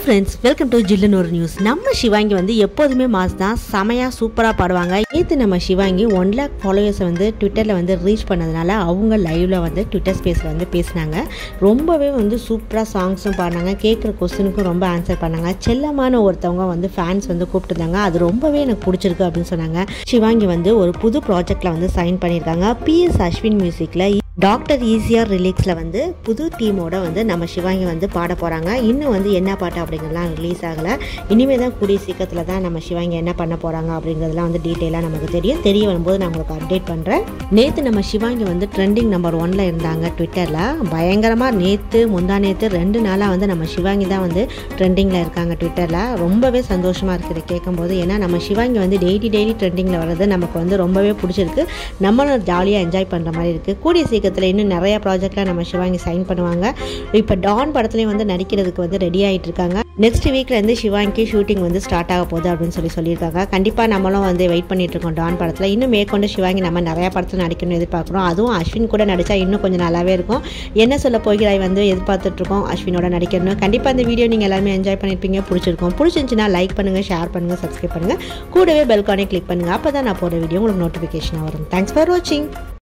friends welcome to ஜில்லுன்னு ஒரு news நம்ம சிவாங்கி வந்து எப்போதுமே மாஸ் தான் செமையாக சூப்பராக பாடுவாங்க நேற்று நம்ம சிவாங்கி ஒன் லேக் ஃபாலோவர்ஸை வந்து ட்விட்டரில் வந்து ரீச் பண்ணதுனால அவங்க லைவில் வந்து ட்விட்டர் ஸ்பேஸில் வந்து பேசினாங்க ரொம்பவே வந்து சூப்பராக சாங்ஸும் பாடினாங்க கேட்குற கொஸ்டினுக்கும் ரொம்ப ஆன்சர் பண்ணாங்க செல்லமான ஒருத்தவங்க வந்து ஃபேன்ஸ் வந்து கூப்பிட்டுருந்தாங்க அது ரொம்பவே எனக்கு பிடிச்சிருக்கு அப்படின்னு சொன்னாங்க சிவாங்கி வந்து ஒரு புது ப்ராஜெக்டில் வந்து சைன் பண்ணியிருக்காங்க பிஎஸ் அஸ்வின் மியூசிக்கில் டாக்டர் ஈஸியர் ரிலீக்ஸில் வந்து புது டீமோட வந்து நம்ம சிவாங்கி வந்து பாட போகிறாங்க இன்னும் வந்து என்ன பாட்டு அப்படிங்கிறதுலாம் ரிலீஸ் ஆகலை இனிமேல் தான் கூடிய சீக்கிரத்தில் தான் நம்ம சிவாங்கி என்ன பண்ண போகிறாங்க அப்படிங்கிறதுலாம் வந்து டீட்டெயிலாக நமக்கு தெரியும் தெரிய வரும்போது நான் உங்களுக்கு அப்டேட் பண்ணுறேன் நேற்று நம்ம சிவாங்கி வந்து ட்ரெண்டிங் நம்பர் ஒனில் இருந்தாங்க ட்விட்டரில் பயங்கரமாக நேற்று முந்தா நேற்று ரெண்டு நாளாக வந்து நம்ம சிவாங்கி தான் வந்து ட்ரெண்டிங்கில் இருக்காங்க ட்விட்டரில் ரொம்பவே சந்தோஷமாக இருக்குது கேட்கும்போது ஏன்னா நம்ம சிவாங்கி வந்து டெய்லி டெய்லி ட்ரெண்டிங்கில் வர்றது நமக்கு வந்து ரொம்பவே பிடிச்சிருக்கு நம்மளும் ஜாலியாக என்ஜாய் பண்ணுற மாதிரி இருக்குது கூடிய சீக்கிரத்தில் இன்னும் நிறைய ப்ராஜெக்டில் நம்ம சிவாங்கி சைன் பண்ணுவாங்க இப்போ டான் படத்துலையும் வந்து நடிக்கிறதுக்கு வந்து ரெடி ஆகிட்டு இருக்காங்க நெக்ஸ்ட் வீக்கில் இருந்து சிவாங்கி ஷூட்டிங் வந்து ஸ்டார்ட் ஆக போகுது அப்படின்னு சொல்லி சொல்லியிருக்காங்க கண்டிப்பாக நம்மளும் வந்து வெயிட் பண்ணிட்டு இருக்கோம் டான் படத்தில் இன்னும் மேற்கொண்டு சிவாங்கி நம்ம நிறையா படத்தில் நடிக்கணும்னு எதிர்பார்க்குறோம் அதுவும் அஸ்வின் கூட நடித்தா இன்னும் கொஞ்சம் நல்லாவே இருக்கும் என்ன சொல்ல போகிறாய் வந்து எதிர்பார்த்துட்ருக்கோம் அஸ்வினோட நடிக்கணும் கண்டிப்பாக இந்த வீடியோ நீங்கள் எல்லாருமே என்ஜாய் பண்ணியிருப்பீங்க பிடிச்சிருக்கும் பிடிச்சிருந்துச்சுன்னா லைக் பண்ணுங்கள் ஷேர் பண்ணுங்கள் சப்ஸ்கிரைப் பண்ணுங்கள் கூடவே பெல்கானே கிளிக் பண்ணுங்கள் அப்போ தான் நான் போட வீடியோ உங்களுக்கு நோட்டிஃபிகேஷன் வரும் தேங்க்ஸ் ஃபார் வாட்சிங்